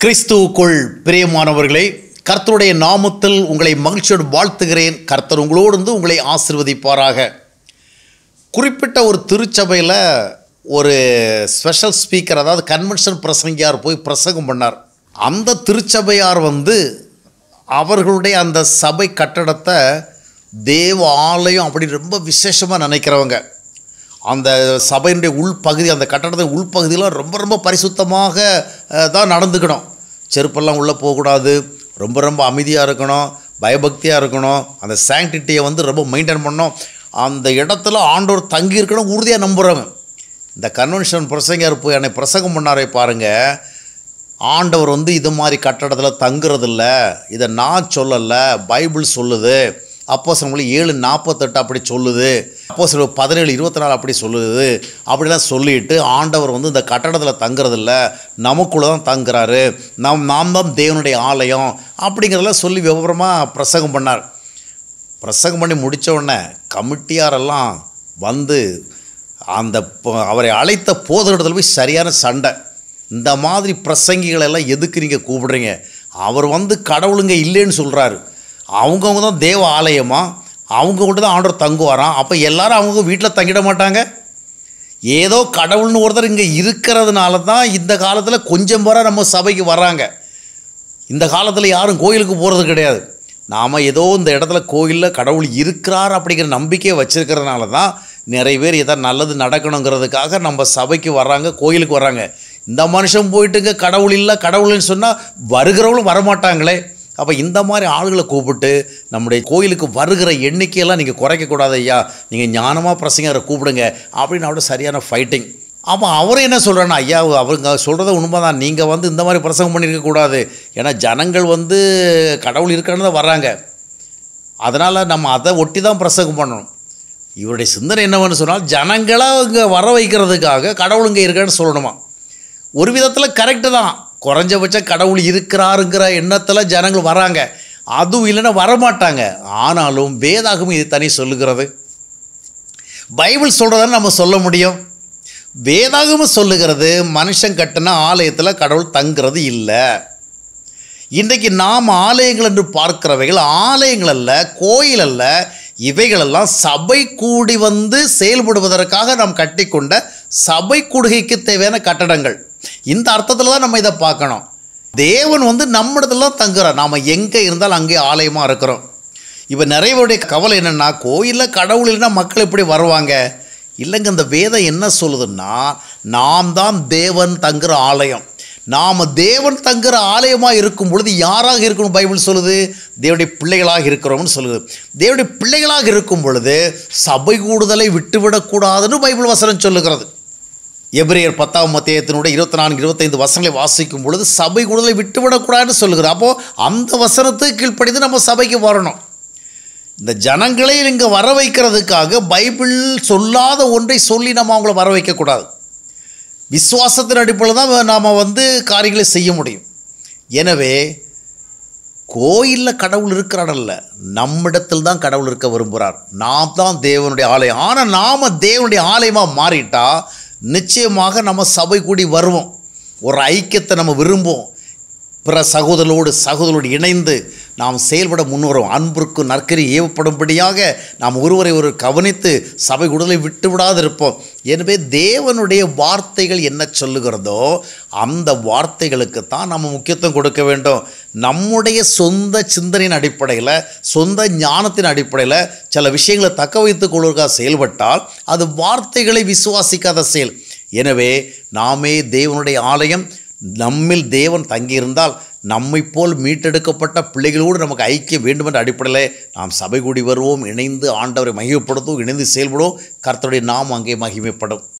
கிறிஸ்துவுக்குள் பிரியமானவர்களே கர்த்தருடைய நாமத்தில் உங்களை மகிழ்ச்சியோடு வாழ்த்துகிறேன் கர்த்தர் உங்களோடு இருந்து உங்களை ஆசிர்வதிப்பாராக குறிப்பிட்ட ஒரு திருச்சபையில் ஒரு ஸ்பெஷல் ஸ்பீக்கர் அதாவது கன்வென்ஷன் பிரசங்கியார் போய் பிரசங்கம் பண்ணார் அந்த திருச்சபையார் வந்து அவர்களுடைய அந்த சபை கட்டடத்தை தேவ ஆலயம் அப்படி ரொம்ப விசேஷமாக நினைக்கிறவங்க அந்த சபையினுடைய உள்பகுதி அந்த கட்டடத்தின் உள்பகுதியில் ரொம்ப ரொம்ப பரிசுத்தமாக அஹ், தான் நடந்துக்கணும் செருப்பெல்லாம் உள்ளே போகக்கூடாது ரொம்ப ரொம்ப அமைதியாக இருக்கணும் பயபக்தியாக இருக்கணும் அந்த சாங்டிட்டியை வந்து ரொம்ப மெயின்டைன் பண்ணணும் அந்த இடத்துல ஆண்டவர் தங்கி இருக்கணும் உறுதியாக நம்புகிறவங்க இந்த கன்வென்ஷன் பிரசங்கர் போய் என்னை பிரசங்கம் பண்ணாரே பாருங்கள் ஆண்டவர் வந்து இது மாதிரி கட்டடத்தில் தங்குறதில்ல இதை நான் சொல்லலை பைபிள் சொல்லுது அப்போ சில ஏழு நாற்பத்தெட்டு அப்படி சொல்லுது அப்போ சில பதினேழு இருபத்தி நாலு அப்படி சொல்லுது அப்படிலாம் சொல்லிட்டு ஆண்டவர் வந்து இந்த கட்டடத்தில் தங்குறதில்ல நமக்குள்ளே தான் தங்குறாரு நாம் நாம் தான் தேவனுடைய ஆலயம் அப்படிங்கிறதெல்லாம் சொல்லி விவரமாக பிரசங்கம் பண்ணார் பிரசங்கம் பண்ணி முடிச்ச உடனே கமிட்டியாரெல்லாம் வந்து அந்த ப- அவரை அழைத்த போதகத்தில் போய் சரியான சண்டை இந்த மாதிரி பிரசங்கிகளை எல்லாம் எதுக்கு நீங்கள் கூப்பிடுறீங்க அவர் வந்து கடவுளுங்க இல்லைன்னு சொல்கிறாரு அவங்கவுங்க தான் தேவ ஆலயமா அவங்க கூட தான் ஆண்டவர் தங்குவாராம் அப்போ எல்லாரும் அவங்க வீட்டில் தங்கிட மாட்டாங்க ஏதோ கடவுள்னு ஒருத்தர் இங்கே இருக்கிறதுனால தான் இந்த காலத்தில் கொஞ்சம் வர நம்ம சபைக்கு வர்றாங்க இந்த காலத்தில் யாரும் கோயிலுக்கு போகிறது கிடையாது நாம் ஏதோ இந்த இடத்துல கோயிலில் கடவுள் இருக்கிறார் அப்படிங்கிற நம்பிக்கையை வச்சிருக்கிறதுனால தான் நிறைய பேர் எதா நல்லது நடக்கணுங்கிறதுக்காக நம்ம சபைக்கு வர்றாங்க கோயிலுக்கு வர்றாங்க இந்த மனுஷன் போயிட்டுங்க கடவுள் இல்லை கடவுள்னு சொன்னால் வருகிறவங்களும் வரமாட்டாங்களே அப்போ இந்த மாதிரி ஆளுகளை கூப்பிட்டு நம்முடைய கோயிலுக்கு வருகிற எண்ணிக்கையெல்லாம் நீங்கள் குறைக்கக்கூடாது ஐயா நீங்கள் ஞானமாக பிரசங்கரை கூப்பிடுங்க அப்படின்னு அவட சரியான ஃபைட்டிங் அப்போ அவர் என்ன சொல்கிறேன்னா ஐயா அவங்க சொல்கிறத உண்மைதான் நீங்கள் வந்து இந்த மாதிரி பிரசங்கம் பண்ணியிருக்க கூடாது ஏன்னா ஜனங்கள் வந்து கடவுள் இருக்கான்னு தான் வர்றாங்க அதனால் நம்ம அதை ஒட்டி தான் பிரசங்கம் பண்ணணும் இவருடைய சிந்தனை என்னவென்னு சொன்னால் ஜனங்களை இங்கே வர வைக்கிறதுக்காக கடவுள் இங்கே இருக்கான்னு சொல்லணுமா ஒரு விதத்தில் கரெக்டு தான் குறைஞ்சபட்சம் கடவுள் இருக்கிறாருங்கிற எண்ணத்தில் ஜனங்கள் வராங்க அதுவும் இல்லைன்னா வரமாட்டாங்க ஆனாலும் வேதாகம் இது தனி சொல்லுகிறது பைபிள் சொல்கிறதான்னு நம்ம சொல்ல முடியும் வேதாகமம் சொல்லுகிறது மனுஷன் கட்டின ஆலயத்தில் கடவுள் தங்குறது இல்லை இன்றைக்கு நாம் ஆலயங்கள் என்று பார்க்கிறவைகள் ஆலயங்கள் அல்ல கோயில் அல்ல இவைகளெல்லாம் சபை கூடி வந்து செயல்படுவதற்காக நாம் கட்டிக்கொண்ட சபை கூடுகைக்கு தேவையான கட்டடங்கள் இந்த அர்த்தத்தில் தான் நம்ம இதை பார்க்கணும் தேவன் வந்து நம்மிடத்துல தான் தங்குறார் நாம் எங்கே இருந்தாலும் அங்கே ஆலயமாக இருக்கிறோம் இப்போ நிறைய பேருடைய கவலை என்னென்னா கோயிலில் கடவுள் இல்லைன்னா மக்கள் எப்படி வருவாங்க இல்லைங்க இந்த வேதம் என்ன சொல்லுதுன்னா நாம் தான் தேவன் தங்குற ஆலயம் நாம் தேவன் தங்குற ஆலயமாக இருக்கும் பொழுது யாராக இருக்கணும் பைபிள் சொல்லுது தேவனுடைய பிள்ளைகளாக இருக்கிறோம்னு சொல்லுது தேவனுடைய பிள்ளைகளாக இருக்கும் பொழுது சபை கூடுதலை விட்டுவிடக்கூடாதுன்னு பைபிள் வசனம் சொல்லுகிறது எபிரேயர் பத்தாம் மத்தியத்தினுடைய இருபத்தி நான்கு இருபத்தைந்து வசனங்களை வாசிக்கும் பொழுது சபை கூடுதலை விட்டுவிடக்கூடாதுன்னு சொல்லுகிறது அப்போது அந்த வசனத்துக்கு கீழ்ப்படிந்து நம்ம சபைக்கு வரணும் இந்த ஜனங்களை இங்கே வர வைக்கிறதுக்காக பைபிள் சொல்லாத ஒன்றை சொல்லி நம்ம அவங்கள வர வைக்கக்கூடாது விசுவாசத்தின் அடிப்படையில் தான் நாம் வந்து காரியங்களை செய்ய முடியும் எனவே கோயிலில் கடவுள் இருக்கிறாடல்ல நம்மிடத்தில் தான் கடவுள் இருக்க விரும்புகிறார் நாம் தான் தேவனுடைய ஆலயம் ஆனால் நாம் தேவனுடைய ஆலயமாக மாறிட்டா நிச்சயமாக நம்ம சபை கூடி வருவோம் ஒரு ஐக்கியத்தை நம்ம விரும்புவோம் பிற சகோதரரோடு சகோதரோடு இணைந்து நாம் செயல்பட முன்வரும் அன்பிற்கு நற்கரி ஏவப்படும்படியாக நாம் ஒருவரை ஒரு கவனித்து சபை உடலை விட்டு விடாது இருப்போம் எனவே தேவனுடைய வார்த்தைகள் என்ன சொல்லுகிறதோ அந்த வார்த்தைகளுக்கு தான் நம்ம முக்கியத்துவம் கொடுக்க வேண்டும் நம்முடைய சொந்த சிந்தனையின் அடிப்படையில் சொந்த ஞானத்தின் அடிப்படையில் சில விஷயங்களை தக்க வைத்துக் கொள்வதற்காக செயல்பட்டால் அது வார்த்தைகளை விசுவாசிக்காத செயல் எனவே நாமே தேவனுடைய ஆலயம் நம்மில் தேவன் தங்கியிருந்தால் நம்மை போல் மீட்டெடுக்கப்பட்ட பிள்ளைகளோடு நமக்கு ஐக்கியம் வேண்டும் என்ற அடிப்படையில் நாம் சபை கூடி வருவோம் இணைந்து ஆண்டவரை மகிமைப்படுத்துவோம் இணைந்து செயல்படுவோம் கர்த்தருடைய நாம் அங்கே மகிமைப்படும்